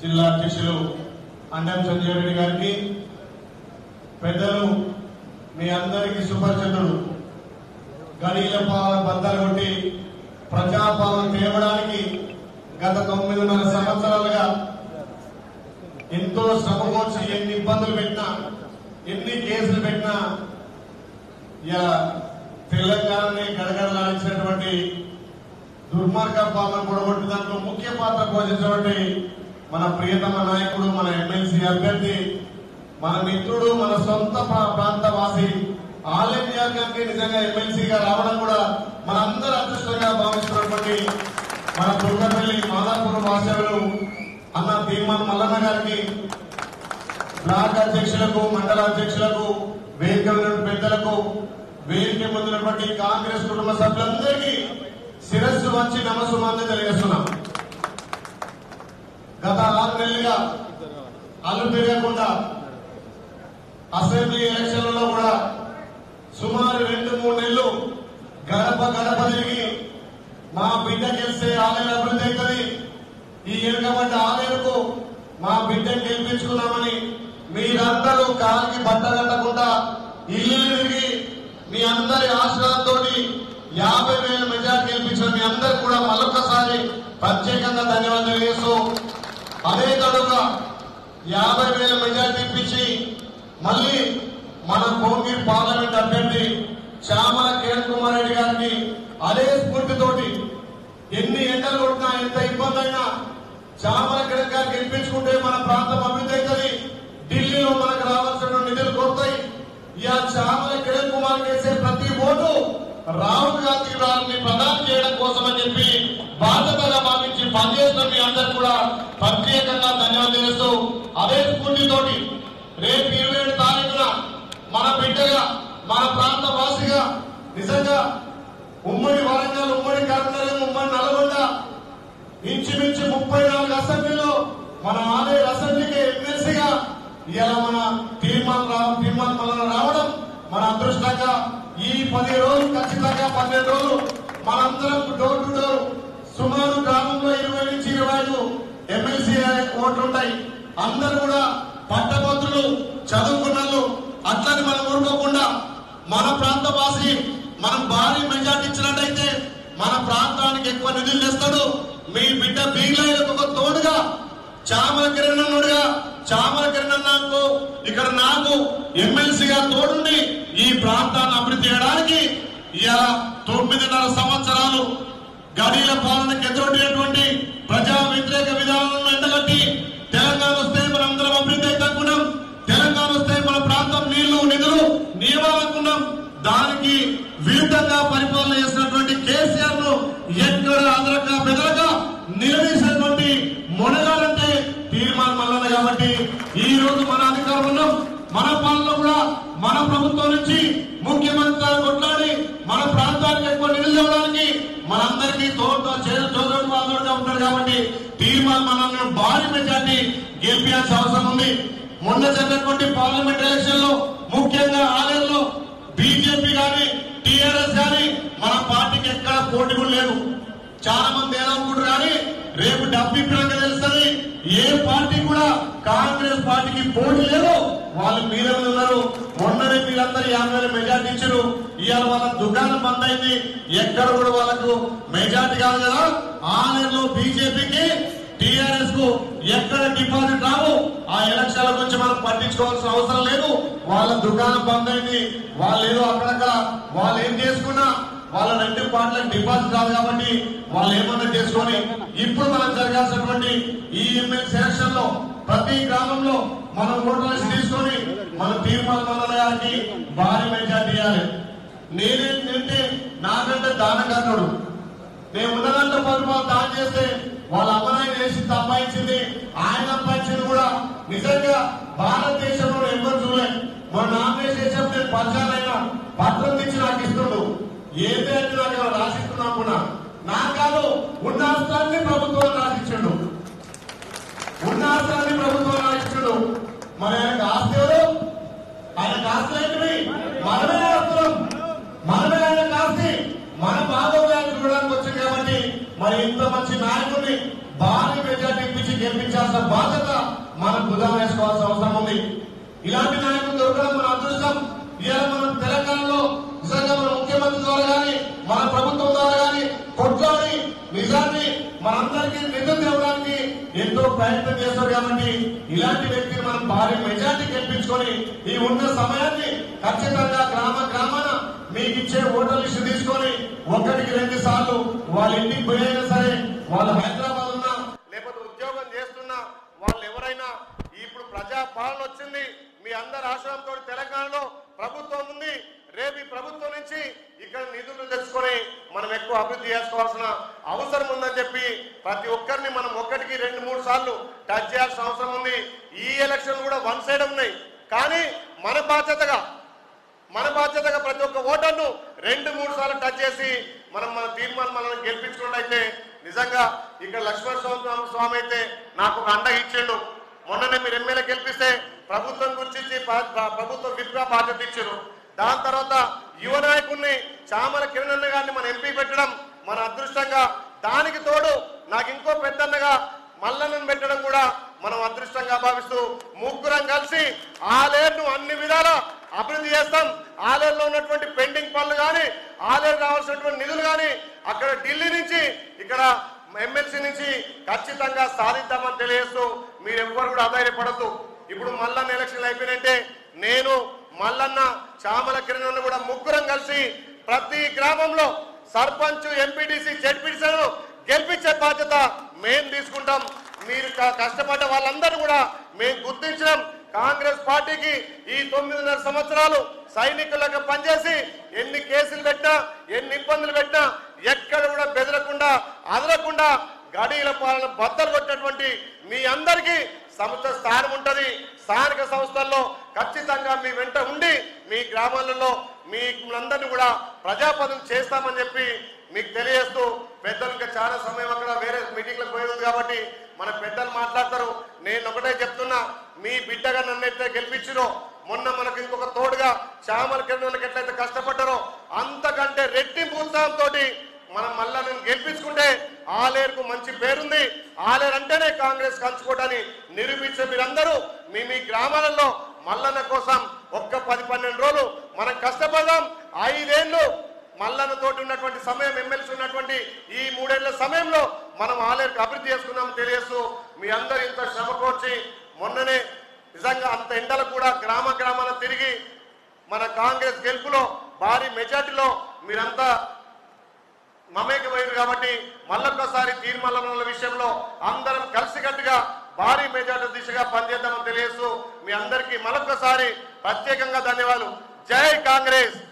జిల్లా అధ్యక్షులు అండం సంజయ్ రెడ్డి గారికి పెద్దలు మీ అందరికీ సుపరిచితుడు గడిల పాలన బద్దలు కొట్టి ప్రజాపాలన తేవడానికి గత తొమ్మిదిన్నర సంవత్సరాలుగా ఎంతో శ్రమ కోర్చి ఎన్ని ఇబ్బందులు పెట్టినా ఎన్ని కేసులు పెట్టినా ఇలా తెలంగాణని గడగడలాడించినటువంటి దుర్మార్గ పాలన కూడగొట్టి దాంట్లో ముఖ్య పాత్ర పోషించినటువంటి మన ప్రియతమ నాయకుడు మన ఎమ్మెల్సీ అభ్యర్థి మన మిత్రుడు మన సొంత ప్రా- ప్రాంత వాసి ఆలయ నియోజకానికి నిజంగా ఎమ్మెల్సీగా రావడం కూడా మనందరూ అదృష్టంగా భావిస్తున్నటువంటి మన దుర్గపల్లి మాదాపూర్ వాసవులు అన్న తీర్మాన్ మల్లన్న గారికి బ్లాక్ అధ్యక్షులకు మండల అధ్యక్షులకు వేదిక మీద ఉన్న పెద్దలకు వేదిక ముందున్నటువంటి కాంగ్రెస్ కుటుంబ సభ్యులందరికీ శిరస్సు వచ్చి నమస్సుమాన్ని తెలియజేస్తున్నాం గత ఆరు నెలలుగా అల్లు తిరగకుండా అసెంబ్లీ ఎలక్షన్లలో కూడా సుమారు రెండు మూడు నెలలు గడప గడప తిరిగి మా బిడ్డ గెలిస్తే ఆలయం అభివృద్ధి అవుతుంది ఈ ఎనకబడ్డ ఆలయంకు మా బిడ్డను గెలిపించుకున్నామని మీరందరూ కాలికి బట్ట కట్టకుండా ఇల్లు తిరిగి మీ అందరి ఆశీర్వాదంతో యాభై వేల మెజార్టీ గెలిపించిన మీ అందరికి కూడా మరొకసారి ప్రత్యేకంగా ధన్యవాదాలు తెలియజేస్తూ అదే తడుగా యాభై వేల మెజార్టీ ఇప్పించి మళ్ళీ మన భువనగిరి పార్లమెంట్ అభ్యర్థి చామల కిరణ్ కుమార్ రెడ్డి గారికి అదే స్ఫూర్తితోటి ఎన్ని ఎండలు కొట్టినా ఎంత ఇబ్బంది అయినా చామల కిరణ్ గారికి గెలిపించుకుంటే మన ప్రాంతం అభివృద్ధి అవుతుంది ఢిల్లీలో మనకు రావాల్సిన నిధులు కొడతాయి ఇక చామల కిరణ్ కుమార్ చేసే ప్రతి ఓటు రాహుల్ గాంధీ గారిని ప్రదానం చేయడం కోసం అని చెప్పి బాధ్యతగా భావించి పనిచేస్తున్న మీ అందరు కూడా ప్రత్యేకంగా ధన్యవాదాలు తెలుస్తూ అదే స్ఫూర్తితోటి రేపు ఇరవై ఏడు తారీఖున మన బిడ్డగా మన ప్రాంత వాసిగా నిజంగా ఉమ్మడి వరంగల్ ఉమ్మడి కరీంనగర్ ఉమ్మడి నల్గొండ ఇంచుమించు ముప్పై నాలుగు అసెంబ్లీలో మన ఆలయ అసెంబ్లీకి ఎమ్మెల్సీగా ఇలా మన తీర్మానం రా తీర్మానం వలన రావడం మన అదృష్టంగా ఈ పది రోజులు ఖచ్చితంగా పన్నెండు రోజులు మనందరం డోర్ టు డోర్ సుమారు గ్రామంలో ఇరవై నుంచి ఇరవై ఐదు ఎమ్మెల్సీ ఓట్లుంటాయి అందరూ కూడా పట్టభద్రులు చదువుకున్నారు అట్లని మనం ఊరుకోకుండా మన ప్రాంత వాసి మనం భారీ మెజార్టీ ఇచ్చినట్టయితే మన ప్రాంతానికి ఎక్కువ నిధులు తెస్తాడు మీ బిడ్డ బీలైలకు ఒక తోడుగా చామల కిరణ్ అన్నుడుగా చామల కిరణ్ అన్నకు ఇక్కడ నాకు ఎమ్మెల్సీగా తోడుండి ఈ ప్రాంతాన్ని అభివృద్ధి చేయడానికి ఇలా తొమ్మిదిన్నర సంవత్సరాలు గడిల పాలనకు ఎదురొడ్డినటువంటి ప్రజా వ్యతిరేక విధానాలను ఎండగట్టి తెలంగాణ వస్తే మనందరం అభివృద్ధి అవుతానుకున్నాం తెలంగాణ వస్తే మన ప్రాంతం నీళ్లు నిధులు నియమాలనుకున్నాం దానికి విరుద్ధంగా పరిపాలన చేసినటువంటి కేసీఆర్ ను ఎక్కడ అదరక బెదరక నిలదీసినటువంటి మొనగాలంటే తీర్మానం వల్లనే కాబట్టి ఈ రోజు మన అధికారం ఉన్నాం మన పాలన కూడా మన ప్రభుత్వం నుంచి ముఖ్యమంత్రి గారు కొట్లాడి మన ప్రాంతానికి ఎక్కువ నిధులు ఇవ్వడానికి మనందరికీ తోడుగా చోదరుడు వాదోడుగా ఉంటారు కాబట్టి తీర్మానం మనల్ని భారీ మెజార్టీ గెలిపించాల్సిన అవసరం ఉంది మొన్న జరిగినటువంటి పార్లమెంట్ ఎలక్షన్ లో ముఖ్యంగా ఆలయంలో బీజేపీ గాని టీఆర్ఎస్ గాని మన పార్టీకి ఎక్కడ పోటీ కూడా లేదు చాలా మంది ఏమనుకుంటారు కానీ రేపు డబ్బు ఇప్పినాక తెలుస్తుంది ఏ పార్టీ కూడా కాంగ్రెస్ పార్టీకి పోటీ లేదు వాళ్ళు మీద మీద ఉన్నారు మొన్ననే వీళ్ళందరూ యాభై వేల మెజార్టీ ఇచ్చారు ఇవాళ వాళ్ళ దుకాణం బంద్ అయింది ఎక్కడ కూడా వాళ్ళకు మెజార్టీ కాదు కదా ఆలయంలో బీజేపీకి టిఆర్ఎస్ కు ఎక్కడ డిపాజిట్ రావు ఆ ఎలక్షన్ల గురించి మనం పట్టించుకోవాల్సిన అవసరం లేదు వాళ్ళ దుకాణం బంద్ అయింది వాళ్ళు ఏదో అక్కడక్కడ వాళ్ళు ఏం చేసుకున్నా వాళ్ళ రెండు పార్టీలకు డిపాజిట్ రాదు కాబట్టి వాళ్ళు ఏమన్నా చేసుకొని ఇప్పుడు మనం జరగాల్సినటువంటి ఈ ఎమ్మెల్సీ ఎలక్షన్ లో ప్రతి గ్రామంలో మనం ఓటర్ లిస్ట్ తీసుకొని మన తీర్మానం మండల గారికి భారీ మెజార్టీ ఇవ్వాలి నేనేంటంటే నాకంటే దానకర్ణుడు నేను ఉన్నదంతా పది రూపాయలు దానం చేస్తే వాళ్ళ అమ్మనాయన వేసి సంపాదించింది ఆయన సంపాదించింది కూడా నిజంగా భారతదేశంలో ఎవరు చూడలేదు మన నామినేషన్ చేసినప్పుడు నేను పరిచయాలైనా పత్రం తెచ్చి నాకు ఇస్తుండు ఏది అంటే నాకు ఎవరు రాసిస్తున్నా కూడా నా కాదు ఉన్న ఆస్థాన్ని ప్రభుత్వం రాసిచ్చిండు ఉన్న ఆస్థాన్ని ప్రభుత్వం రాసిచ్చిండు మరి ఆయనకు ఆస్తి ఎవరు ఆయనకు ఆస్తి ఏంటివి మనమే ఆస్తున్నాం మనమే ఆయన ఆస్తి మన బాగోగాన్ని చూడడానికి వచ్చింది కాబట్టి మరి ఇంత మంచి నాయకుడిని భారీ మెజార్టీ ఇప్పించి గెలిపించాల్సిన బాధ్యత మనం భుజం వేసుకోవాల్సిన అవసరం ఉంది ఇలాంటి నాయకులు దొరకడం మన అదృష్టం ఇవాళ మనం తెలంగాణలో నిజంగా మన ముఖ్యమంత్రి ద్వారా కానీ మన ప్రభుత్వం ద్వారా కానీ కొట్లాడి నిజాన్ని మనందరికీ నిధులు తేవడానికి ఎంతో ప్రయత్నం చేస్తారు కాబట్టి ఇలాంటి వ్యక్తిని మనం భారీ మెజార్టీ గెలిపించుకొని ఈ ఉన్న సమయాన్ని ఖచ్చితంగా గ్రామ గ్రామాన మీకు ఇచ్చే ఓటర్ లిస్టు తీసుకొని ఒకటికి రెండు సార్లు వాళ్ళ ఇంటికి పోయినా సరే వాళ్ళు హైదరాబాద్ ఉన్నా లేకపోతే ఉద్యోగం చేస్తున్నా వాళ్ళు ఎవరైనా ఇప్పుడు ప్రజా పాలన వచ్చింది మీ అందరి ఆశ్రమంతో తెలంగాణలో ప్రభుత్వం ఉంది రేపు ఈ ప్రభుత్వం నుంచి ఇక్కడ నిధులు తెచ్చుకొని మనం ఎక్కువ అభివృద్ధి చేసుకోవాల్సిన అవసరం ఉందని చెప్పి ప్రతి ఒక్కరిని మనం ఒక్కటికి రెండు మూడు సార్లు టచ్ చేయాల్సిన అవసరం ఉంది ఈ ఎలక్షన్ కూడా వన్ సైడ్ ఉన్నాయి కానీ మన బాధ్యతగా మన బాధ్యతగా ప్రతి ఒక్క ఓటర్ను రెండు మూడు సార్లు టచ్ చేసి మనం మన తీర్మానం మనం గెలిపించుకున్నట్టయితే నిజంగా ఇక్కడ లక్ష్మణ స్వామి స్వామి అయితే నాకు ఒక అండ ఇచ్చిండు మొన్ననే మీరు ఎమ్మెల్యే గెలిపిస్తే ప్రభుత్వం గురించి ప- ప- ప్రభుత్వం విప్గా బాధ్యత ఇచ్చారు దాని తర్వాత యువ నాయకుడిని చామల కిరణ్ గారిని మన ఎంపీ పెట్టడం మన అదృష్టంగా దానికి తోడు నాకు ఇంకో పెద్దన్నగా మల్లన్నను పెట్టడం కూడా మనం అదృష్టంగా భావిస్తూ ముగ్గురం కలిసి ఆలేరును అన్ని విధాల అభివృద్ధి చేస్తాం ఆలేరులో ఉన్నటువంటి పెండింగ్ పనులు కానీ ఆలేరు రావాల్సినటువంటి నిధులు కానీ అక్కడ ఢిల్లీ నుంచి ఇక్కడ ఎమ్మెల్సీ నుంచి ఖచ్చితంగా సాధిద్దామని తెలియజేస్తూ మీరు ఎవ్వరు కూడా అధైర్యపడద్దు ఇప్పుడు మల్లన్న ఎలక్షన్లు అయిపోయినంటే నేను మల్లన్న చామల కిరణ్ కూడా ముగ్గురం కలిసి ప్రతి గ్రామంలో సర్పంచ్ ఎంపీటీసీ జడ్పీటీసీలను గెలిపించే బాధ్యత మేం తీసుకుంటాం మీరు క- కష్టపడ్డ వాళ్ళందరూ కూడా మేము గుర్తించడం కాంగ్రెస్ పార్టీకి ఈ తొమ్మిదిన్నర సంవత్సరాలు సైనికులకు పనిచేసి ఎన్ని కేసులు పెట్టినా ఎన్ని ఇబ్బందులు పెట్టినా ఎక్కడ కూడా బెదరకుండా అదలకుండా గడీల పాలన బద్దలు కొట్టినటువంటి మీ అందరికీ సంస్థ స్థానం ఉంటది స్థానిక సంస్థల్లో ఖచ్చితంగా మీ వెంట ఉండి మీ గ్రామాలలో మీ అందరినీ కూడా ప్రజాపదం చేస్తామని చెప్పి మీకు తెలియజేస్తూ పెద్దలు ఇంకా చాలా సమయం అక్కడ వేరే మీటింగ్లకు పోయేది ఉంది కాబట్టి మన పెద్దలు మాట్లాడతారు నేను ఒకటే చెప్తున్నా మీ బిడ్డగా నన్ను అయితే గెలిపించిరో మొన్న మనకు ఇంకొక తోడుగా చామల కిరణాలకు ఎట్లయితే కష్టపడ్డారో అంతకంటే రెట్టింపు ఉత్సాహంతో మనం మళ్ళా నేను గెలిపించుకుంటే ఆలేరుకు మంచి పేరుంది ఆలేరు అంటేనే కాంగ్రెస్ కంచుకోవడాన్ని నిరూపించే మీరందరూ మీ మీ గ్రామాలలో మల్లన్న కోసం ఒక్క పది పన్నెండు రోజులు మనం కష్టపడదాం ఐదేళ్లు మల్లన్న తోటి ఉన్నటువంటి సమయం ఎమ్మెల్సీ ఉన్నటువంటి ఈ మూడేళ్ల సమయంలో మనం ఆలేరుకు అభివృద్ధి చేసుకున్నాం తెలియజేస్తూ మీ అందరు ఇంత శ్రమ కోర్చి మొన్ననే నిజంగా అంత ఎండలు కూడా గ్రామ గ్రామాల తిరిగి మన కాంగ్రెస్ గెలుపులో భారీ మెజార్టీలో మీరంతా మమేకమైరు కాబట్టి మళ్ళొక్కసారి తీర్మానాల విషయంలో అందరం కలిసికట్టుగా భారీ మెజార్టీ దిశగా పనిచేద్దామని తెలియజేస్తూ మీ అందరికీ మరొక్కసారి ప్రత్యేకంగా ధన్యవాదాలు జై కాంగ్రెస్